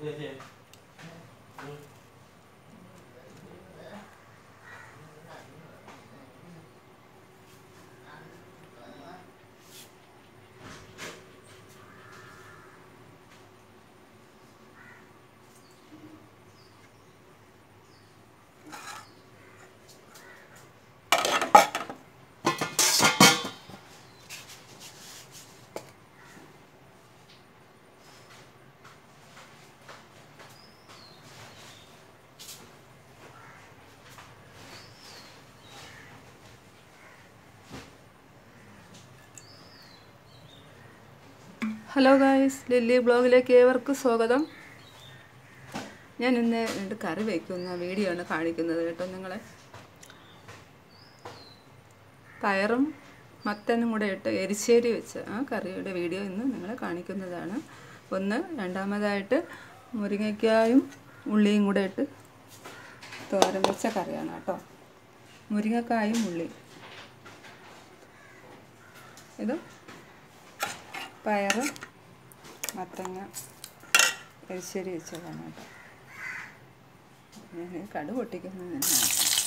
hello guys lily ബ്ലോഗിലേക്ക് ഏവർക്കും സ്വാഗതം ഞാൻ ഇന്ന് രണ്ട് കറി വയ്ക്കുന്ന വീഡിയോ ആണ് കാണിക്കുന്നത് കേട്ടോ നിങ്ങളെ പയറും മത്തനും കൂടെ ഇട്ട് എരിശ്ശേരി വെച്ച ആ കറിയുടെ വീഡിയോ ഇന്ന് നിങ്ങളെ കാണിക്കുന്നതാണ് ഒന്ന് രണ്ടാമതായിട്ട് മുരിങ്ങയ്ക്കായും ഉള്ളിയും കൂടെ ഇട്ട് തോരൻ വെച്ച കറിയാണ് കേട്ടോ മുരിങ്ങക്കായും ഉള്ളിയും ഇത് പയറ് മത്തങ്ങ എരിശ്ശേരി വെച്ചതാണ് കേട്ടോ ഞാൻ കടു പൊട്ടിക്കുന്നത് തന്നെയാണ്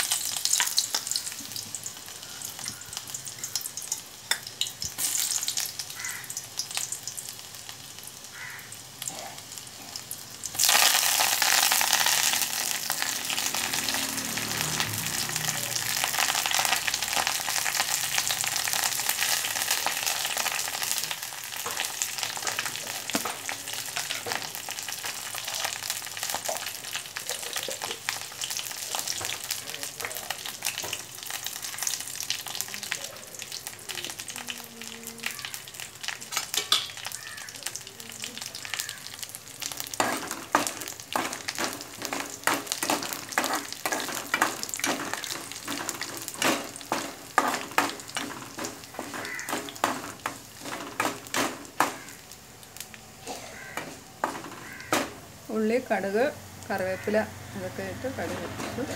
ഉള്ളി കടുക് കറിവേപ്പില അതൊക്കെ ഇട്ട് കടുക് ഇട്ടു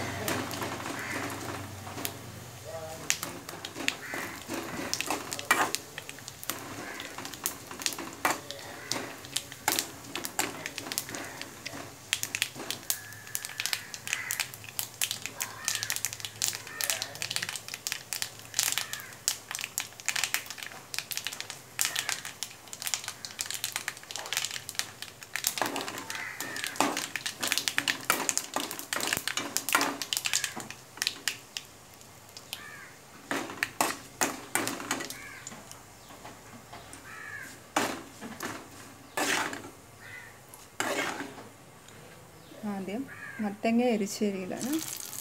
ആദ്യം മത്തങ്ങ എരിശ്ശേരിയിലാണ്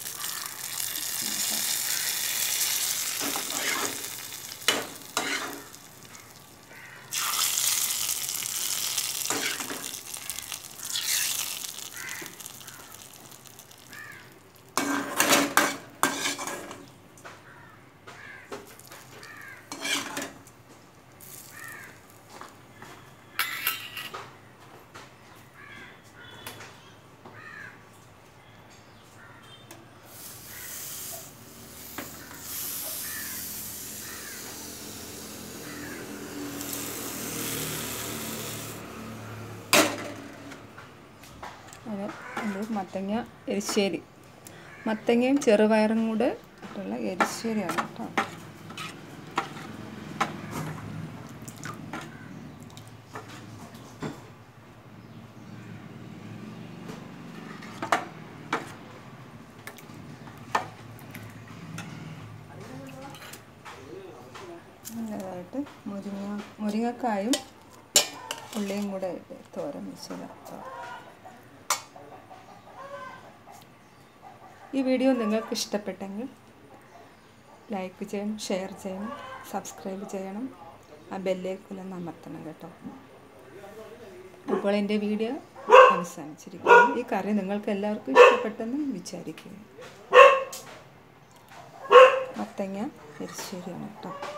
അത് ഇത് മത്തങ്ങ എരിശ്ശേരി മത്തങ്ങയും ചെറുപയറും കൂടെ ഇട്ടുള്ള എരിശ്ശേരിയാണ് കേട്ടോ നല്ലതായിട്ട് മുരിങ്ങ മുരിങ്ങക്കായും ഉള്ളിയും കൂടെ ഇട്ട് തോരൻ വെച്ചതാണ് ഈ വീഡിയോ നിങ്ങൾക്ക് ഇഷ്ടപ്പെട്ടെങ്കിൽ ലൈക്ക് ചെയ്യണം ഷെയർ ചെയ്യണം സബ്സ്ക്രൈബ് ചെയ്യണം ആ ബെല്ലേക്കൊല്ലം അമർത്തണം കേട്ടോ അപ്പോൾ എൻ്റെ വീഡിയോ അവസാനിച്ചിരിക്കുന്നു ഈ കറി നിങ്ങൾക്ക് എല്ലാവർക്കും ഇഷ്ടപ്പെട്ടെന്ന് വിചാരിക്കുക മത്തങ്ങ എരിശ്ശേരിയാണ് കേട്ടോ